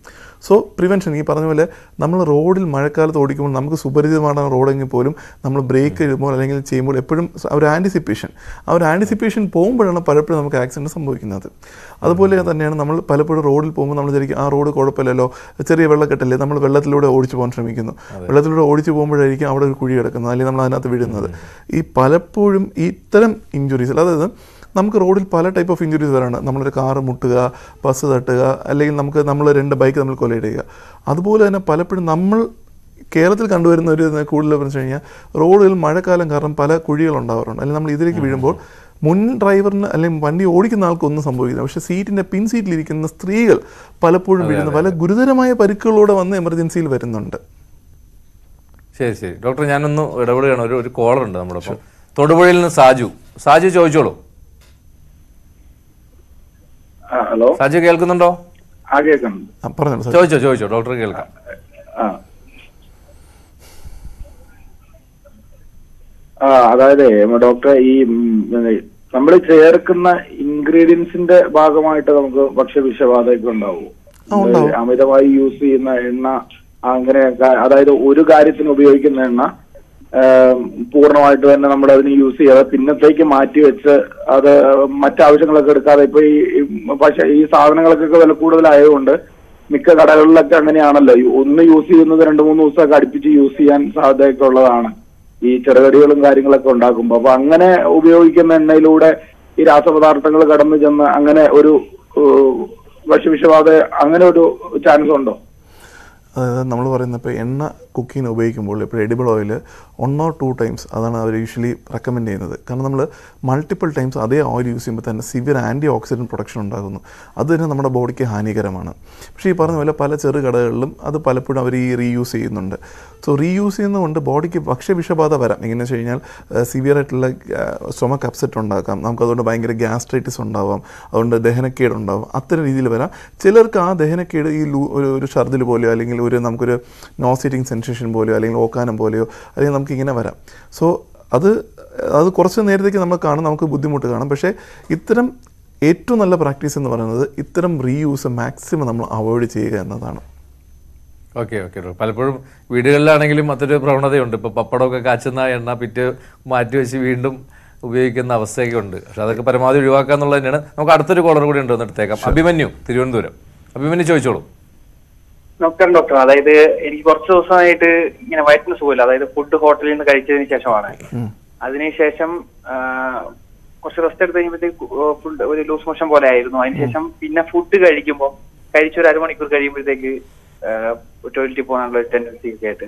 സോ പ്രിവെൻഷൻ ഈ പറഞ്ഞ പോലെ നമ്മൾ റോഡിൽ മഴക്കാലത്ത് ഓടിക്കുമ്പോൾ നമുക്ക് സുപരിചിതമാണ് റോഡെങ്കിൽ പോലും നമ്മൾ ബ്രേക്ക് ഇടുമ്പോൾ അല്ലെങ്കിൽ ചെയ്യുമ്പോൾ എപ്പോഴും ആ ഒരു ആൻറ്റിസിപ്പേഷൻ ആ ഒരു ആൻറ്റിസിപ്പേഷൻ പോകുമ്പോഴാണ് പലപ്പോഴും നമുക്ക് ആക്സിഡൻറ്റ് സംഭവിക്കുന്നത് അതുപോലെ തന്നെയാണ് നമ്മൾ പലപ്പോഴും റോഡിൽ പോകുമ്പോൾ നമ്മൾ വിചാരിക്കും ആ റോഡ് കുഴപ്പമില്ലല്ലോ ചെറിയ വെള്ളക്കെട്ടല്ലേ നമ്മൾ വെള്ളത്തിലൂടെ ഓടിച്ചു പോകാൻ ശ്രമിക്കുന്നു വെള്ളത്തിലൂടെ ഓടിച്ചു പോകുമ്പോഴായിരിക്കും അവിടെ ഒരു കുഴി കിടക്കുന്നത് അല്ലെങ്കിൽ നമ്മൾ അതിനകത്ത് വീഴുന്നത് ഈ പലപ്പോഴും ഈ ഇത്തരം ഇഞ്ചുറീസ് അതായത് നമുക്ക് റോഡിൽ പല ടൈപ്പ് ഓഫ് ഇഞ്ചുറീസ് വരാണ് നമ്മളൊരു കാറ് മുട്ടുക ബസ് തട്ടുക അല്ലെങ്കിൽ നമുക്ക് നമ്മൾ രണ്ട് ബൈക്ക് നമ്മൾ കൊലയിട് ചെയ്യുക അതുപോലെ തന്നെ പലപ്പോഴും നമ്മൾ കേരളത്തിൽ കണ്ടുവരുന്ന ഒരു കൂടുതൽ പറഞ്ഞു കഴിഞ്ഞാൽ റോഡുകളിൽ മഴക്കാലം കാരണം പല കുഴികൾ ഉണ്ടാവാറുണ്ട് അല്ലെങ്കിൽ നമ്മൾ ഇതിലേക്ക് വീഴുമ്പോൾ മുൻ ഡ്രൈവറിന് അല്ലെങ്കിൽ വണ്ടി ഓടിക്കുന്ന ആൾക്കൊന്നും സംഭവിക്കില്ല പക്ഷേ സീറ്റിൻ്റെ പിൻ സീറ്റിലിരിക്കുന്ന സ്ത്രീകൾ പലപ്പോഴും വീഴുന്ന പല ഗുരുതരമായ പരിക്കുകളോടെ വന്ന് എമർജൻസിയിൽ വരുന്നുണ്ട് ശരി ശരി ഡോക്ടർ ഞാനൊന്ന് ഇടപെടുകയാണ് ഒരു ഒരു കോളർ ഉണ്ട് നമ്മുടെ ഒപ്പം തൊടുപുഴയിൽ നിന്ന് സാജു സാജു ചോദിച്ചോളൂ ആ ഹലോ സാജു കേൾക്കുന്നുണ്ടോ ആ കേൾക്കുന്നുണ്ട് ആ, പറഞ്ഞോളൂ സാർ ചോദിച്ചോ ചോദിച്ചോ ഡോക്ടർ കേൾക്കാം ആ ആ അതായത് ഡോക്ടർ ഈ നമ്മൾ ചേർക്കുന്ന ഇൻഗ്രീഡിയൻസിന്റെ ഭാഗമായിട്ട് നമുക്ക് ഭക്ഷ്യവിഷബാധയൊക്കെ ഉണ്ടാവും ആ, ഉണ്ടാവും. അമിതമായി യൂസ് ചെയ്യുന്ന എണ്ണ അങ്ങനെ ക- അതായത് ഒരു കാര്യത്തിന് ഉപയോഗിക്കുന്ന എണ്ണ ഏം, പൂർണ്ണമായിട്ട് തന്നെ നമ്മൾ അതിന് യൂസ് ചെയ്യാതെ പിന്നത്തേക്ക് മാറ്റി വെച്ച് അത് മറ്റാവശ്യങ്ങളൊക്കെ എടുക്കാതെ ഇപ്പൊ ഈ ഈ പക്ഷെ ഈ സാധനങ്ങൾക്കൊക്കെ വില കൂടുതലായതുകൊണ്ട് മിക്ക കടകളിലൊക്കെ അങ്ങനെയാണല്ലോ ഈ ഒന്ന് യൂസ് ചെയ്യുന്നത് രണ്ട് മൂന്ന് ദിവസമൊക്കെ അടുപ്പിച്ച് യൂസ് ചെയ്യാൻ സാധ്യതയൊക്കെ ഉള്ളതാണ് ഈ ചെറുകടികളും കാര്യങ്ങളൊക്കെ ഉണ്ടാക്കുമ്പോൾ അപ്പൊ അങ്ങനെ ഉപയോഗിക്കുന്ന എണ്ണയിലൂടെ ഈ രാസപദാർത്ഥങ്ങൾ കടന്നു ചെന്ന് അങ്ങനെ ഒരു ഏഹ്, ഭക്ഷ്യവിഷബാധ അങ്ങനെ ഒരു ചാൻസ് ഉണ്ടോ അതായത് നമ്മൾ പറയുന്ന ഇപ്പോൾ എണ്ണ കുക്കിങ്ങിന് ഉപയോഗിക്കുമ്പോൾ ഇപ്പോൾ edible oil one or two times അതാണ് അവർ യൂഷ്വലി റെക്കമെൻഡ് ചെയ്യുന്നത് കാരണം നമ്മൾ മൾട്ടിപ്പിൾ ടൈംസ് അതേ ഓയിൽ യൂസ് ചെയ്യുമ്പോൾ തന്നെ സിവിയർ ആൻറ്റി ഓക്സിഡൻറ്റ് പ്രൊഡക്ഷൻ ഉണ്ടാകുന്നു അത് തന്നെ നമ്മുടെ ബോഡിക്ക് ഹാനികരമാണ് പക്ഷേ ഈ പറഞ്ഞ പോലെ പല ചെറു കടകളിലും അത് പലപ്പോഴും അവർ ഈ റീയൂസ് ചെയ്യുന്നുണ്ട് സോ റീയൂസ് ചെയ്യുന്നതുകൊണ്ട് ബോഡിക്ക് ഭക്ഷ്യവിഷബാധ വരാം എങ്ങനെയാണെന്ന് വെച്ച് കഴിഞ്ഞാൽ സിവിയർ ആയിട്ടുള്ള സ്റ്റൊമക്ക് അപ്സെറ്റ് ഉണ്ടാക്കാം നമുക്ക് അതുകൊണ്ട് ഭയങ്കര ഗ്യാസ്ട്രൈറ്റിസ് ഉണ്ടാവാം അതുകൊണ്ട് ദഹനക്കേട് ഉണ്ടാവും അത്തരം രീതിയിൽ വരാം ചിലർക്ക് ആ ദഹനക്കേട് ഈ ലൂ ഒരു ഒരു ഛർദിൽ പോലെയോ അല്ലെങ്കിൽ ഒരു നമുക്കൊരു നോസിറ്റിംഗ് സെൻസേഷൻ പോലെയോ അല്ലെങ്കിൽ ഓക്കാനം പോലെയോ അല്ലെങ്കിൽ നമുക്ക് ഇങ്ങനെ വരാം സോ അത് അത് കുറച്ച് നേരത്തേക്ക് നമ്മൾ കാണും നമുക്ക് ബുദ്ധിമുട്ട് കാണും പക്ഷേ ഇത്തരം ഏറ്റവും നല്ല പ്രാക്ടീസ് എന്ന് പറയുന്നത് ഇത്തരം റീയൂസ് മാക്സിമം നമ്മൾ അവോയ്ഡ് ചെയ്യുക എന്നതാണ് ഓക്കെ ഓക്കെ പലപ്പോഴും വീടുകളിലാണെങ്കിലും മറ്റൊരു പ്രവണതയുണ്ട് ഇപ്പോൾ പപ്പടമൊക്കെ കാച്ചുന്ന എണ്ണ പിറ്റ് മാറ്റി വെച്ച് വീണ്ടും ഉപയോഗിക്കുന്ന അവസ്ഥയൊക്കെ ഉണ്ട് പക്ഷെ അതൊക്കെ പരമാവധി ഒഴിവാക്കുക എന്നുള്ളത് തന്നെയാണ് നമുക്ക് അടുത്തൊരു കോളർ കൂടി ഉണ്ട് എടുത്തേക്കാം അഭിമന്യു തിരുവനന്തപുരം അഭിമന്യു ചോദിച്ചോളൂ നമസ്കാരം ഡോക്ടർ അതായത് എനിക്ക് കുറച്ച് ദിവസമായിട്ട് ഇങ്ങനെ വയറ്റിന് സുഖമില്ല അതായത് ഫുഡ് ഹോട്ടലിൽ നിന്ന് കഴിച്ചതിന് ശേഷമാണ് അതിനുശേഷം ആ, കുറച്ച് റെസ്റ്റ് എടുത്ത് കഴിയുമ്പോഴത്തേക്ക് ഫുഡ് ഒരു ലൂസ് മോഷൻ പോലെ ആയിരുന്നു അതിനുശേഷം പിന്നെ ഫുഡ് കഴിക്കുമ്പോൾ കഴിച്ച ഒരു അരമണിക്കൂർ കഴിയുമ്പോഴത്തേക്ക് ടോയ്ലറ്റിൽ പോകാനുള്ള ഒരു ടെൻഡൻസി ഒക്കെ ആയിട്ട്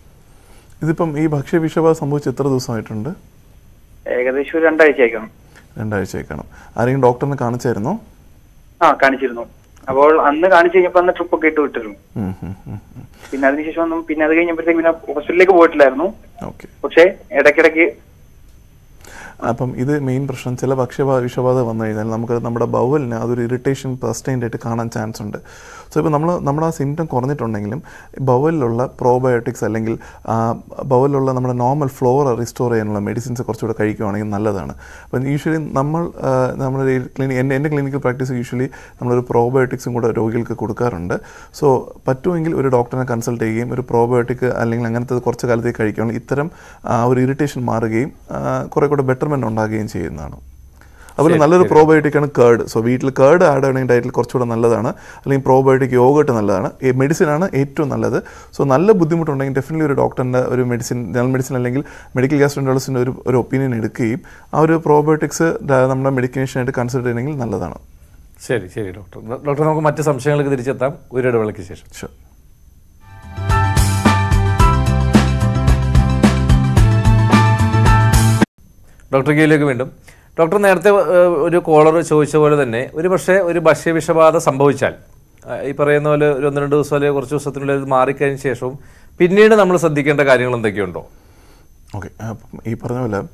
ഇതിപ്പം ഈ ഭക്ഷ്യവിഷബാധ സംഭവിച്ച് എത്ര ദിവസമായിട്ടുണ്ട് ഏകദേശം ഒരു രണ്ടാഴ്ച ആയിക്കണം രണ്ടാഴ്ചയായി കാണും ആരെങ്കിലും ഡോക്ടറിനെ കാണിച്ചായിരുന്നോ ആ കാണിച്ചിരുന്നു അപ്പോൾ അന്ന് കാണിച്ചു കഴിഞ്ഞപ്പോൾ അന്ന് ട്രിപ്പ് ഒക്കെ ഇട്ട് വിട്ടിരുന്നു ഉം, ഉം, ഉം, ഉം. പിന്നെ അതിനുശേഷം ഒന്നും പിന്നെ അത് കഴിഞ്ഞപ്പോഴത്തേക്ക് പിന്നെ ഹോസ്പിറ്റലിലേക്ക് പോയിട്ടില്ലായിരുന്നു ഓക്കെ പക്ഷേ ഇടയ്ക്കിടയ്ക്ക് അപ്പം ഇത് മെയിൻ പ്രശ്നം ചില ഭക്ഷ്യബാ വിഷബാധ വന്നു കഴിഞ്ഞാൽ നമുക്ക് നമ്മുടെ ബൗവലിന് അതൊരു ഇറിറ്റേഷൻ സസ്റ്റൈൻഡ് ആയിട്ട് കാണാൻ ചാൻസ് ഉണ്ട് സോ ഇപ്പോൾ നമ്മൾ നമ്മുടെ ആ സിംറ്റം കുറഞ്ഞിട്ടുണ്ടെങ്കിലും ബൗവലിലുള്ള പ്രോബയോട്ടിക്സ് അല്ലെങ്കിൽ ആ, ബൗവലിലുള്ള നമ്മുടെ നോർമൽ ഫ്ലോറ റിസ്റ്റോർ ചെയ്യാനുള്ള മെഡിസിൻസ് കുറച്ചുകൂടെ കഴിക്കുകയാണെങ്കിൽ നല്ലതാണ് അപ്പം യൂഷ്വലി നമ്മൾ ആ, നമ്മുടെ ക്ലിനിക് എൻ്റെ എൻ്റെ ക്ലിനിക്കൽ പ്രാക്ടീസ് യൂഷ്വലി നമ്മളൊരു പ്രോബയോട്ടിക്സും കൂടെ രോഗികൾക്ക് കൊടുക്കാറുണ്ട് സോ പറ്റുമെങ്കിൽ ഒരു ഡോക്ടറിനെ കൺസൾട്ട് ചെയ്യുകയും ഒരു പ്രോബയോട്ടിക് അല്ലെങ്കിൽ അങ്ങനത്തെ കുറച്ച് കാലത്തേക്ക് കഴിക്കുകയാണെങ്കിൽ ഇത്തരം ആ, ഒരു ഇറിറ്റേഷൻ മാറുകയും ആ, കുറെ കൂടെ ബെറ്റർമെൻറ്റ് ഉണ്ടാകുകയും ചെയ്യുന്നതാണ് അതുപോലെ നല്ലൊരു പ്രോബയോട്ടിക്കാണ് കേർഡ് സോ വീട്ടിൽ കേർഡ് ആഡ് ചെയ്യണമെങ്കിൽ ഡയറ്റിൽ കുറച്ചുകൂടെ നല്ലതാണ് അല്ലെങ്കിൽ പ്രോബയോട്ടിക് യോഗട്ട് നല്ലതാണ് ഈ മെഡിസിനാണ് ഏറ്റവും നല്ലത് സോ നല്ല ബുദ്ധിമുട്ടുണ്ടെങ്കിൽ ഡെഫിനറ്റ്ലി ഒരു ഡോക്ടറിൻ്റെ ഒരു മെഡിസിൻ ജനറൽ മെഡിസിൻ അല്ലെങ്കിൽ മെഡിക്കൽ ഗ്യാസ്ട്രോൻറ്റോളജിൻ്റെ ഒരു ഒരു ഒപ്പീനിയൻ എടുക്കുകയും ആ ഒരു പ്രോബയോട്ടിക്സ് നമ്മുടെ മെഡിക്കേഷനായിട്ട് കൺസിഡർ ചെയ്യണമെങ്കിൽ നല്ലതാണ് ശരി ശരി ഡോക്ടർ ഡോക്ടർ നമുക്ക് മറ്റ് സംശയങ്ങൾക്ക് തിരിച്ചെത്താം ഒരു ഇടവേളയ്ക്ക് ശേഷം ഷുവർ ഡോക്ടർ കീഴിലേക്ക് വീണ്ടും ഡോക്ടർ നേരത്തെ ഏഹ്, ഒരു കോളർ ചോദിച്ച പോലെ തന്നെ ഒരു പക്ഷേ ഒരു ഭക്ഷ്യവിഷബാധ സംഭവിച്ചാൽ ആ, ഈ പറയുന്ന പോലെ ഒരു ഒന്ന് രണ്ട് ദിവസം അല്ലെങ്കിൽ കുറച്ച് ദിവസത്തിനുള്ളിൽ ഇത് മാറിക്കഴിഞ്ഞ ശേഷവും പിന്നീട് നമ്മൾ ശ്രദ്ധിക്കേണ്ട കാര്യങ്ങൾ എന്തൊക്കെയുണ്ടോ ഓക്കെ അപ്പം ഈ പറഞ്ഞ പോലെ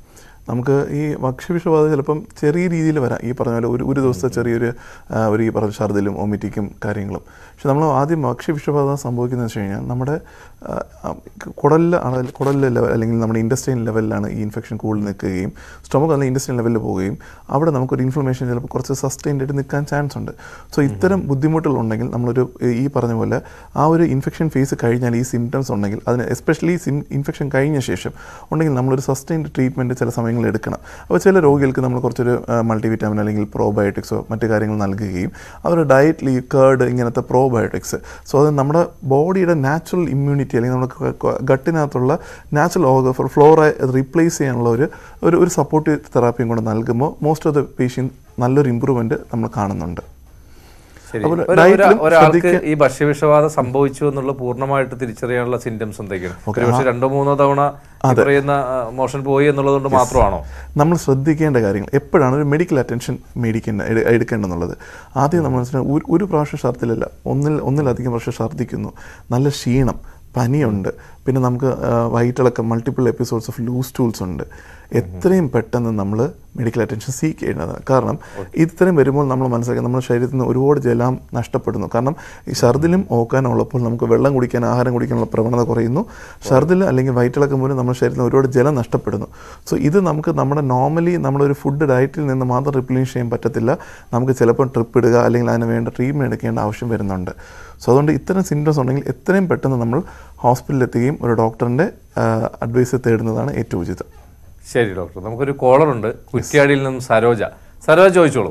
നമുക്ക് ഈ ഭക്ഷ്യവിഷബാധ ചിലപ്പം ചെറിയ രീതിയിൽ വരാം ഈ പറഞ്ഞ പോലെ ഒരു ഒരു ദിവസത്തെ ചെറിയൊരു ആ, ഒരു ഈ പറഞ്ഞ ഛർദിലും ഒമിറ്റിക്കും കാര്യങ്ങളും പക്ഷെ നമ്മൾ ആദ്യം ഭക്ഷ്യവിഷബാധ സംഭവിക്കുന്നത് വെച്ച് കഴിഞ്ഞാൽ നമ്മുടെ ആ, ആ, കുടലിൽ ആണ് കുടലിലെ ലെവൽ അല്ലെങ്കിൽ നമ്മുടെ ഇൻഡസ്ട്രിയൽ ലെവലിലാണ് ഈ ഇൻഫെക്ഷൻ കൂടുതൽ നിൽക്കുകയും സ്റ്റൊമക്ക് അല്ലെങ്കിൽ ഇൻഡസ്ട്രിയൽ ലെവലിൽ പോവുകയും അവിടെ നമുക്കൊരു ഇൻഫ്ലമേഷൻ ചിലപ്പോൾ കുറച്ച് സസ്റ്റൈൻഡ് ആയിട്ട് നിൽക്കാൻ ചാൻസ് ഉണ്ട് സോ ഇത്തരം ബുദ്ധിമുട്ടുകളുണ്ടെങ്കിൽ നമ്മളൊരു ഈ പറഞ്ഞ പോലെ ആ ഒരു ഇൻഫെക്ഷൻ ഫേസ് കഴിഞ്ഞാൽ ഈ സിംറ്റംസ് ഉണ്ടെങ്കിൽ അതിന് എസ്പെഷ്യലി സിം ഇൻഫെക്ഷൻ കഴിഞ്ഞ ശേഷം ഉണ്ടെങ്കിൽ നമ്മളൊരു സസ്റ്റൈൻഡ് ട്രീറ്റ്മെൻറ്റ് ചില സമയങ്ങളിൽ എടുക്കണം അപ്പോൾ ചില രോഗികൾക്ക് നമ്മൾ കുറച്ചൊരു മൾട്ടിവിറ്റാമിൻ അല്ലെങ്കിൽ പ്രോബയോട്ടിക്സോ മറ്റു കാര്യങ്ങൾ നൽകുകയും അവരുടെ ഡയറ്റിൽ ഈ കേർഡ് ഇങ്ങനത്തെ പ്രോബയോട്ടിക്സ് സോ അത് നമ്മുടെ ബോഡിയുടെ നാച്ചുറൽ ഇമ്മ്യൂണിറ്റി അല്ലെങ്കിൽ നമ്മുടെ ഗട്ടിനകത്തുള്ള നാച്ചുറൽ ഓർഗ ഫ്ലോറ റീപ്ലേസ് ചെയ്യാനുള്ള ഒരു ഒരു ഒരു സപ്പോർട്ടീവ് തെറാപ്പിയും കൂടെ നൽകുമ്പോൾ മോസ്റ്റ് ഓഫ് ദ പേഷ്യൻ നല്ലൊരു ഇമ്പ്രൂവ്മെൻറ്റ് നമ്മൾ കാണുന്നുണ്ട് ശരി അതുപോലെ ഒരു- ഒരു- ഡയറ്റിലും ഒരാൾക്ക് ശ്രദ്ധിക്ക- ഈ ഭക്ഷ്യവിഷബാധ സംഭവിച്ചു എന്നുള്ള പൂർണ്ണമായിട്ട് തിരിച്ചറിയാനുള്ള സിംറ്റംസ് എന്തൊക്കെയാണ് ഒരുപക്ഷെ രണ്ടോ മൂന്നോ തവണ ഈ പറയുന്ന മോഷൻ പോയി എന്നുള്ളത് കൊണ്ട് മാത്രമാണോ നമ്മൾ ശ്രദ്ധിക്കേണ്ട കാര്യങ്ങൾ എപ്പോഴാണ് ഒരു മെഡിക്കൽ അറ്റൻഷൻ മേടിക്കേണ്ട എട്- എടുക്കേണ്ടെന്നുള്ളത് ആദ്യം നമ്മൾ മനസ്സിലാക്കുക ഒരു ഒരു പ്രാവശ്യം ഛർദിലല്ല ഒന്നിൽ ഒന്നിലധികം പ്രാവശ്യം ഛർദ്ദിക്കുന്നു നല്ല ക്ഷീണം പനിയുണ്ട് പിന്നെ നമുക്ക് ആ, വയറ്റിളക്കം multiple episodes of loose stools ഉണ്ട് എത്രയും പെട്ടെന്ന് നമ്മൾ മെഡിക്കൽ അറ്റൻഷൻ സീക്ക് ചെയ്യേണ്ടതാണ് കാരണം ഇത്രയും വരുമ്പോൾ നമ്മൾ മനസ്സിലാക്കുക നമ്മുടെ ശരീരത്തിൽ നിന്ന് ഒരുപാട് ജലം നഷ്ടപ്പെടുന്നു കാരണം ഈ ഛർദിലും ഓക്കാനും ഉള്ളപ്പോൾ നമുക്ക് വെള്ളം കുടിക്കാൻ ആഹാരം കുടിക്കാനുള്ള പ്രവണത കുറയുന്നു ഛർദിൽ അല്ലെങ്കിൽ വയറ്റിളക്കം മൂലം നമ്മുടെ ശരീരത്തിൽ നിന്ന് ഒരുപാട് ജലം നഷ്ടപ്പെടുന്നു സോ ഇത് നമുക്ക് നമ്മുടെ നോർമലി നമ്മുടെ ഒരു ഫുഡ് ഡയറ്റിൽ നിന്ന് മാത്രം റിപ്ലേസ് ചെയ്യാൻ പറ്റത്തില്ല നമുക്ക് ചിലപ്പോൾ ട്രിപ്പ് ഇടുക അല്ലെങ്കിൽ അതിന് വേണ്ട ട്രീറ്റ്മെൻറ്റ് എടുക്കേണ്ട ആവശ്യം വരുന്നുണ്ട് സോ അതുകൊണ്ട് ഇത്തരം സിംറ്റംസ് ഉണ്ടെങ്കിൽ എത്രയും പെട്ടെന്ന് നമ്മൾ ഹോസ്പിറ്റലിൽ എത്തുകയും ഒരു ഡോക്ടറിൻ്റെ അഡ്വൈസ് തേടുന്നതാണ് ഏറ്റവും ഉചിതം ശരി ഡോക്ടർ നമുക്കൊരു കോളർ ഉണ്ട് കുറ്റ്യാടിയിൽ നിന്നും സരോജ സരോജ ചോദിച്ചോളൂ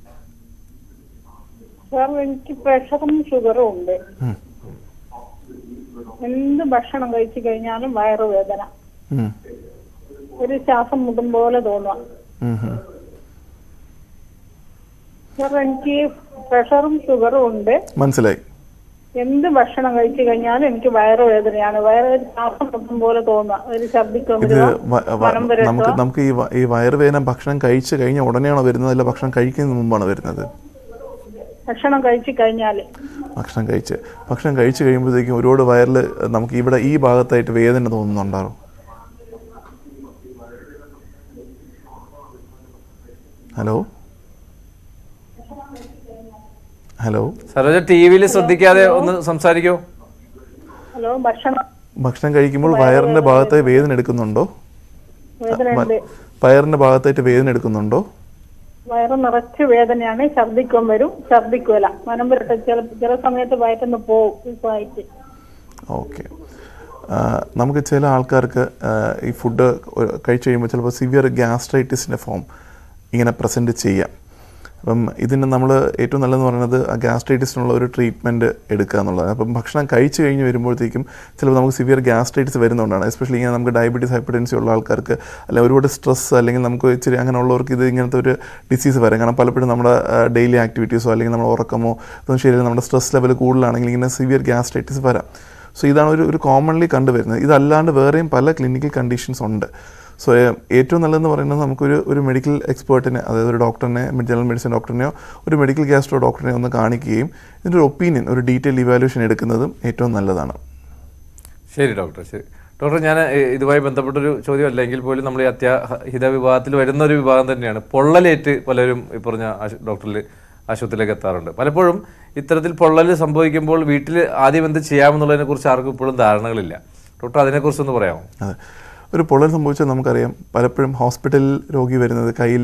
സാർ എനിക്ക് പ്രഷറും ഷുഗറും ഉണ്ട് എന്ത് ഭക്ഷണം കഴിച്ചു കഴിഞ്ഞാലും വയറുവേദന ഉം. ഒരു ശ്വാസം മുട്ടും പോലെ തോന്നുക ഉം ഉം. സാർ എനിക്ക് പ്രഷറും ഷുഗറും ഉണ്ട് മനസ്സിലായി എന്ത് ഭക്ഷണം കഴിച്ചു കഴിഞ്ഞാലും എനിക്ക് വയറുവേദനയാണ് വയറ് ഒരു ശ്വാസം മുട്ടും പോലെ തോന്നുക ഒരു ഛർദിക്കാൻ ഇത് വരുക വ- വ- മനം നമുക്ക് വരട്ടുക നമുക്ക് ഈ വ- ഈ വയറുവേദന ഭക്ഷണം കഴിച്ച് കഴിഞ്ഞ ഉടനെയാണോ വരുന്നത് അല്ല ഭക്ഷണം കഴിക്കുന്നതിന് മുമ്പാണ് വരുന്നത് ഭക്ഷണം കഴിച്ചു കഴിഞ്ഞാല് ഭക്ഷണം കഴിച്ച് ഭക്ഷണം കഴിച്ച് കഴിയുമ്പോഴത്തേക്കും ഒരുപാട് വയറിൽ നമുക്ക് ഇവിടെ ഈ ഭാഗത്തായിട്ട് വേദന തോന്നുന്നുണ്ടാവും ഹലോ ഹലോ സരോജ ടി വിയിൽ ശ്രദ്ധിക്കാതെ ഒന്ന് സംസാരിക്കോ ഹലോ ഭക്ഷണം ഭക്ഷണം കഴിക്കുമ്പോൾ വയറിന്റെ ഭാഗത്തായി വേദന എടുക്കുന്നുണ്ടോ വേദന ഉണ്ട് വയറിന്റെ ഭാഗത്തായിട്ട് വേദന എടുക്കുന്നുണ്ടോ വയറ് നിറച്ച് വേദനയാണ് ഛർദിക്കാൻ വരും ഛർദിക്കൂല മനം വരട്ടെ ചില ചില സമയത്ത് വയറ്റുന്ന് പോവും വായിച്ച് ഓക്കെ നമുക്ക് ചില ആൾക്കാർക്ക് ആ, ഈ ഫുഡ് കഴിച്ചു കഴിയുമ്പോൾ ചിലപ്പോൾ സിവിയർ ഗ്യാസ്ട്രൈറ്റിസിൻ്റെ ഫോം ഇങ്ങനെ പ്രസൻറ്റ് ചെയ്യാം അപ്പം ഇതിന് നമ്മൾ ഏറ്റവും നല്ലതെന്ന് പറയുന്നത് ആ ഗ്യാസ്ട്രൈറ്റിസിനുള്ള ഒരു ട്രീറ്റ്മെൻറ്റ് എടുക്കുക എന്നുള്ളതാണ് അപ്പം ഭക്ഷണം കഴിച്ചു കഴിഞ്ഞ് വരുമ്പോഴത്തേക്കും ചിലപ്പോൾ നമുക്ക് സിവിയർ ഗ്യാസ്ട്രൈറ്റിസ് വരുന്നതുകൊണ്ടാണ് എസ്പെഷ്യലി ഇങ്ങനെ നമുക്ക് ഡയബറ്റീസ് ഹൈപ്പർടെൻസി ഉള്ള ആൾക്കാർക്ക് അല്ലെങ്കിൽ ഒരുപാട് സ്ട്രെസ് അല്ലെങ്കിൽ നമുക്ക് ഇച്ചിരി അങ്ങനെയുള്ളവർക്ക് ഇത് ഇങ്ങനത്തെ ഒരു ഡിസീസ് വരാം കാരണം പലപ്പോഴും നമ്മുടെ ഡെയിലി ആക്ടിവിറ്റീസോ അല്ലെങ്കിൽ നമ്മുടെ ഉറക്കമോ ഇതൊന്നും ശരിയല്ല നമ്മുടെ സ്ട്രെസ് ലെവൽ കൂടുതലാണെങ്കിൽ ഇങ്ങനെ സിവിയർ ഗ്യാസ്ട്രൈറ്റിസ് വരാം സോ ഇതാണ് ഒരു ഒരു കോമൺലി കണ്ടുവരുന്നത് ഇതല്ലാണ്ട് വേറെയും പല ക്ലിനിക്കൽ കണ്ടീഷൻസ് ഉണ്ട് സോ ഏറ്റവും നല്ലതെന്ന് പറയുന്നത് നമുക്കൊരു ഒരു മെഡിക്കൽ എക്സ്പേർട്ടിനെ അതായത് ഒരു ഡോക്ടറിനെ ജനറൽ മെഡിസിൻ ഡോക്ടറിനെയോ ഒരു മെഡിക്കൽ ഗ്യാസ്ട്രോ ഡോക്ടറിനെ ഒന്ന് കാണിക്കുകയും ഇതിൻ്റെ ഒരു ഒപ്പീനിയൻ ഒരു ഡീറ്റെയിൽ ഇവാലുവേഷൻ എടുക്കുന്നതും ഏറ്റവും നല്ലതാണ് ശരി ഡോക്ടർ ശരി ഡോക്ടർ ഞാൻ ഏ, ഇതുമായി ബന്ധപ്പെട്ടൊരു ചോദ്യം അല്ലെങ്കിൽ പോലും നമ്മൾ ഈ അത്യാഹിത വിഭാഗത്തിൽ വരുന്ന ഒരു വിഭാഗം തന്നെയാണ് പൊള്ളലേറ്റ് പലരും ഈ പറഞ്ഞ ആശു- ഡോക്ടറിൽ ആശുപത്രിയിലേക്ക് എത്താറുണ്ട് പലപ്പോഴും ഇത്തരത്തിൽ പൊള്ളൽ സംഭവിക്കുമ്പോൾ വീട്ടിൽ ആദ്യം എന്ത് ചെയ്യാമെന്നുള്ളതിനെ കുറിച്ച് ആർക്കും ഇപ്പോഴും ധാരണകളില്ല ഡോക്ടർ അതിനെക്കുറിച്ചൊന്ന് പറയാമോ അതെ ഒരു പൊള്ളൽ സംഭവിച്ചാൽ നമുക്കറിയാം പലപ്പോഴും ഹോസ്പിറ്റലിൽ രോഗി വരുന്നത് കയ്യിൽ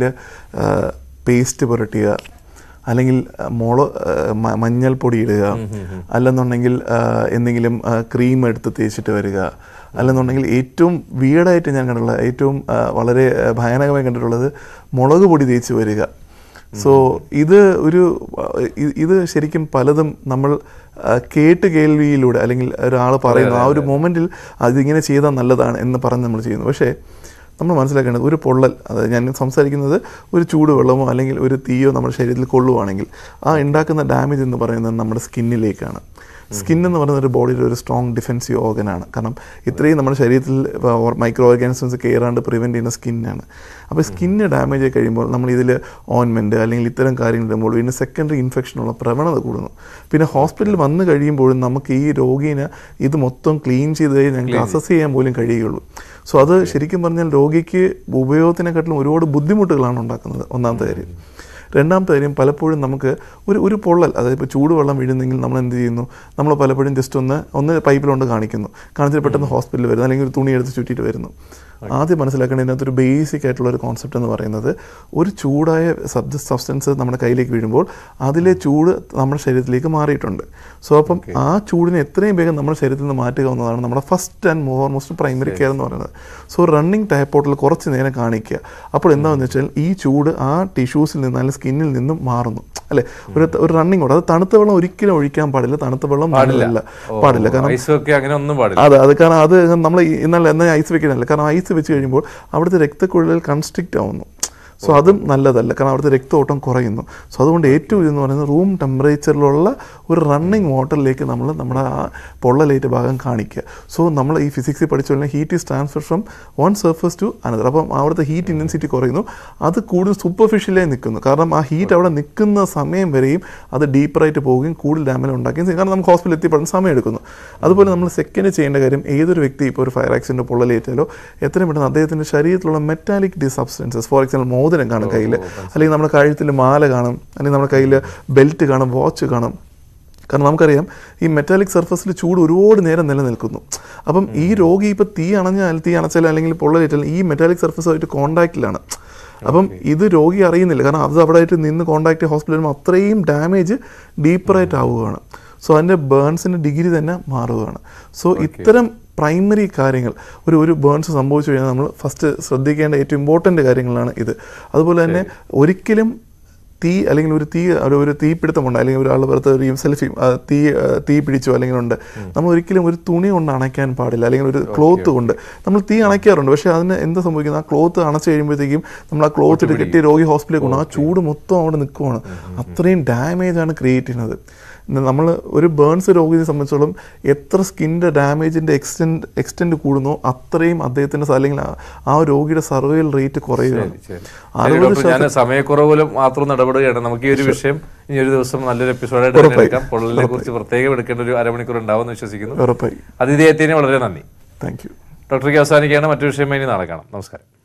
പേസ്റ്റ് പുരട്ടുക അല്ലെങ്കിൽ ആ, മുള ആ, മ- മഞ്ഞൾപ്പൊടി ഇടുക അല്ലെന്നുണ്ടെങ്കിൽ ആ, എന്തെങ്കിലും ക്രീം എടുത്ത് തേച്ചിട്ട് വരിക അല്ലെന്നുണ്ടെങ്കിൽ ഏറ്റവും വീടായിട്ട് ഞാൻ കണ്ടിട്ടുള്ള ഏറ്റവും ആ, വളരെ ആ, ഭയാനകമായി കണ്ടിട്ടുള്ളത് മുളക് പൊടി തേച്ച് വരിക സോ ഇത് ഒരു അഹ് ഇ- ഇത് ശരിക്കും പലതും നമ്മൾ അഹ് കേട്ട് കേൾവിയിലൂടെ അല്ലെങ്കിൽ ഒരാൾ പറയുന്നു ആ ഒരു മൊമെന്റിൽ അതിങ്ങനെ ചെയ്താൽ നല്ലതാണ് എന്ന് പറഞ്ഞ് നമ്മൾ ചെയ്യുന്നു പക്ഷേ നമ്മൾ മനസ്സിലാക്കേണ്ടത് ഒരു പൊള്ളൽ അതായത് ഞാൻ സംസാരിക്കുന്നത് ഒരു ചൂടുവെള്ളമോ അല്ലെങ്കിൽ ഒരു തീയോ നമ്മുടെ ശരീരത്തിൽ കൊള്ളുവാണെങ്കിൽ ആ ഉണ്ടാക്കുന്ന ഡാമേജ് എന്ന് പറയുന്നത് നമ്മുടെ സ്കിന്നിലേക്കാണ് സ്കിൻ എന്ന് പറയുന്നത് ഒരു ബോഡിയുടെ ഒരു സ്ട്രോങ് ഡിഫെൻസീവ് ഓർഗനാണ് കാരണം ഇത്രയും നമ്മുടെ ശരീരത്തിൽ മൈക്രോ ഓർഗാനിസംസ് കയറാണ്ട് പ്രിവെൻറ്റ് ചെയ്യുന്ന സ്കിന്നാണ് അപ്പോൾ സ്കിന്ന് ഡാമേജ് ആയി കഴിയുമ്പോൾ നമ്മൾ ഇതിൽ ഓയിൻമെൻറ്റ് അല്ലെങ്കിൽ ഇത്തരം കാര്യങ്ങൾ ഇടുമ്പോൾ പിന്നെ സെക്കൻഡറി ഇൻഫെക്ഷനുള്ള പ്രവണത കൂടുന്നു പിന്നെ ഹോസ്പിറ്റലിൽ വന്നു കഴിയുമ്പോഴും നമുക്ക് ഈ രോഗീനെ ഇത് മൊത്തം ക്ലീൻ ചെയ്ത് കഴിഞ്ഞ് ഞങ്ങൾക്ക് അസസ് ചെയ്യാൻ പോലും കഴിയുകയുള്ളൂ സോ അത് ശരിക്കും പറഞ്ഞാൽ രോഗിക്ക് ഉപയോഗത്തിനെക്കാട്ടിലും ഒരുപാട് ബുദ്ധിമുട്ടുകളാണ് ഉണ്ടാക്കുന്നത് ഒന്നാമത്തെ കാര്യം രണ്ടാമത്തെ കാര്യം പലപ്പോഴും നമുക്ക് ഒരു ഒരു പൊള്ളൽ അതായത് ഇപ്പോൾ ചൂടുവെള്ളം വീഴുന്നെങ്കിൽ നമ്മൾ എന്ത് ചെയ്യുന്നു നമ്മൾ പലപ്പോഴും ജസ്റ്റ് ഒന്ന് ഒന്ന് പൈപ്പിലുണ്ട് കാണിക്കുന്നു കാണിച്ചിട്ട് പെട്ടെന്ന് ഹോസ്പിറ്റലിൽ വരുന്നു അല്ലെങ്കിൽ ഒരു തുണി എടുത്ത് ചുറ്റിയിട്ട് വരുന്നു ആദ്യം മനസ്സിലാക്കേണ്ട ഇതിനകത്തൊരു ബേസിക് ആയിട്ടുള്ള ഒരു കോൺസെപ്റ്റ് എന്ന് പറയുന്നത് ഒരു ചൂടായ സബ് സബ്സ്റ്റൻസ് നമ്മുടെ കയ്യിലേക്ക് വീഴുമ്പോൾ അതിലെ ചൂട് നമ്മുടെ ശരീരത്തിലേക്ക് മാറിയിട്ടുണ്ട് സോ അപ്പം ആ ചൂടിനെ എത്രയും വേഗം നമ്മുടെ ശരീരത്തിൽ നിന്ന് മാറ്റുക എന്നതാണ് നമ്മുടെ first and most primary care എന്ന് പറയുന്നത് സോ റണ്ണിങ് ടൈപ്പോട്ടിൽ കുറച്ച് നേരം കാണിക്കുക അപ്പോൾ എന്താണെന്ന് വെച്ചാൽ ഈ ചൂട് ആ ടിഷ്യൂസിൽ നിന്ന് അല്ലെങ്കിൽ സ്കിന്നിൽ നിന്നും മാറുന്നു അല്ലെ ഒരു ഒരു റണ്ണിങ് ഓട് അത് തണുത്ത വെള്ളം ഒരിക്കലും ഒഴിക്കാൻ പാടില്ല തണുത്ത വെള്ളം നല്ലതല്ല പാടില്ല കാരണം ഐസൊക്കെ അങ്ങനെ ഒന്നും പാടില്ല അതെ അത് കാരണം അത് നമ്മൾ ഇന്നലെ എന്നാൽ ഐസ് വെക്കുന്നില്ല കാരണം ഐസ് വെച്ച് കഴിയുമ്പോൾ അവിടുത്തെ രക്തക്കുഴലുകൾ കൺസ്ട്രിക്റ്റ് ആവുന്നു സോ അതും നല്ലതല്ല കാരണം അവിടുത്തെ രക്തഓട്ടം കുറയുന്നു സോ അതുകൊണ്ട് ഏറ്റവും ഇതെന്ന് പറയുന്നത് റൂം ടെമ്പറേച്ചറിലുള്ള ഒരു റണ്ണിങ് വാട്ടറിലേക്ക് നമ്മൾ നമ്മുടെ ആ പൊള്ളലേറ്റ ഭാഗം കാണിക്കുക സോ നമ്മൾ ഈ ഫിസിക്സിൽ പഠിച്ചു കഴിഞ്ഞാൽ heat is transfer from one surface to another അപ്പം അവിടുത്തെ ഹീറ്റ് ഇൻറ്റൻസിറ്റി കുറയുന്നു അത് കൂടുതൽ സൂപ്പർഫിഷ്യലായി നിൽക്കുന്നു കാരണം ആ ഹീറ്റ് അവിടെ നിൽക്കുന്ന സമയം വരെയും അത് ഡീപ്പറായിട്ട് പോവുകയും കൂടുതൽ ഡാമേജ് ഉണ്ടാക്കുകയും ചെയ്യും കാരണം നമുക്ക് ഹോസ്പിറ്റലിൽ എത്തിപ്പെടാൻ സമയം എടുക്കുന്നു അതുപോലെ നമ്മൾ സെക്കൻഡ് ചെയ്യേണ്ട കാര്യം ഏതൊരു വ്യക്തി ഇപ്പോൾ ഒരു ഫയർ ആക്സിഡൻറ്റ് പൊള്ളലേറ്റാലോ എത്രയും പെട്ടെന്ന് അദ്ദേഹത്തിൻ്റെ ശരീരത്തിലുള്ള മെറ്റാലിക് ഡി സബ്സ്റ്റൻസസ് ഫോർ എക്സാമ്പിൾ മോതിരം കാണും കയ്യിൽ അല്ലെങ്കിൽ നമ്മുടെ കഴുത്തിൽ മാല കാണും അല്ലെങ്കിൽ നമ്മുടെ കയ്യിൽ ബെൽറ്റ് കാണും വാച്ച് കാണും കാരണം നമുക്കറിയാം ഈ മെറ്റാലിക് സർഫസിൽ ചൂട് ഒരുപാട് നേരം നിലനിൽക്കുന്നു അപ്പം ഈ രോഗി ഇപ്പോൾ തീ അണഞ്ഞാൽ തീ അണച്ചാൽ അല്ലെങ്കിൽ പൊള്ളലേറ്റാൽ ഈ മെറ്റാലിക് സർഫസുമായിട്ട് കോണ്ടാക്റ്റിലാണ് അപ്പം ഇത് രോഗി അറിയുന്നില്ല കാരണം അത് അവിടെ ആയിട്ട് നിന്ന് കോണ്ടാക്ട് ഹോസ്പിറ്റലിൽ വരുമ്പോൾ അത്രയും ഡാമേജ് ഡീപ്പറായിട്ട് ആവുകയാണ് സോ അതിൻ്റെ ബേൺസിൻ്റെ ഡിഗ്രി തന്നെ മാറുകയാണ് സോ ഇത്തരം പ്രൈമറി കാര്യങ്ങൾ ഒരു ഒരു ബേൺസ് സംഭവിച്ചു കഴിഞ്ഞാൽ നമ്മൾ ഫസ്റ്റ് ശ്രദ്ധിക്കേണ്ട ഏറ്റവും ഇമ്പോർട്ടൻ്റ് കാര്യങ്ങളാണ് ഇത് അതുപോലെ തന്നെ ഒരിക്കലും തീ അല്ലെങ്കിൽ ഒരു തീ ഒരു ഒരു തീപിടുത്തമുണ്ട് അല്ലെങ്കിൽ ഒരാൾ പുറത്ത് ഒരു സെൽഫി തീ ആ, തീ പിടിച്ചു അല്ലെങ്കിൽ ഉണ്ട് നമ്മൾ ഒരിക്കലും ഒരു തുണി കൊണ്ട് അണയ്ക്കാൻ പാടില്ല അല്ലെങ്കിൽ ഒരു ക്ലോത്ത് കൊണ്ട് നമ്മൾ തീ അണയ്ക്കാറുണ്ട് പക്ഷേ അതിന് എന്താ സംഭവിക്കുന്നത് ആ ക്ലോത്ത് അണച്ചു കഴിയുമ്പോഴത്തേക്കും നമ്മൾ ആ ക്ലോത്ത് ഇട്ട് കെട്ടി രോഗി ഹോസ്പിറ്റലിൽ കൊണ്ടു ആ ചൂട് മൊത്തം അവിടെ നിൽക്കുവാണ് അത്രയും ഡാമേജ് ആണ് ക്രിയേറ്റ് ചെയ്യുന്നത് നമ്മൾ ഒരു ബേൺസ് രോഗിയെ സംബന്ധിച്ചോളം എത്ര സ്കിൻ്റെ ഡാമേജിൻ്റെ എക്സ്റ്റെൻഡ് എക്സ്റ്റെൻഡ് കൂടുന്നോ അത്രയും അദ്ദേഹത്തിൻ്റെ സ- അല്ലെങ്കിൽ ആ- ആ രോഗിയുടെ സർവൈവൽ റേറ്റ് കുറയുകയാണ് ശരി അറുപത് ഡോക്ടർ ഞാൻ സമയക്കുറവിലും മാത്രം ഇടപെടുകയാണ് നമുക്ക് ഈ ഒരു വിഷയം ഇനി ഒരു ദിവസം നല്ലൊരു എപ്പിസോഡായിട്ട് ഉറപ്പായും. എടുക്കാം പൊള്ളലിനെ കുറിച്ച് പ്രത്യേകം എടുക്കേണ്ട ഒരു അരമണിക്കൂർ ഉണ്ടാവുമെന്ന് വിശ്വസിക്കുന്നു ഉറപ്പായി അതിഥിയെത്തിന് വളരെ നന്ദി താങ്ക് യു ഡോക്ടർക്ക് അവസാനിക്കുകയാണ് മറ്റൊരു വിഷയമായി ഇനി നാളെ കാണാം നമസ്കാരം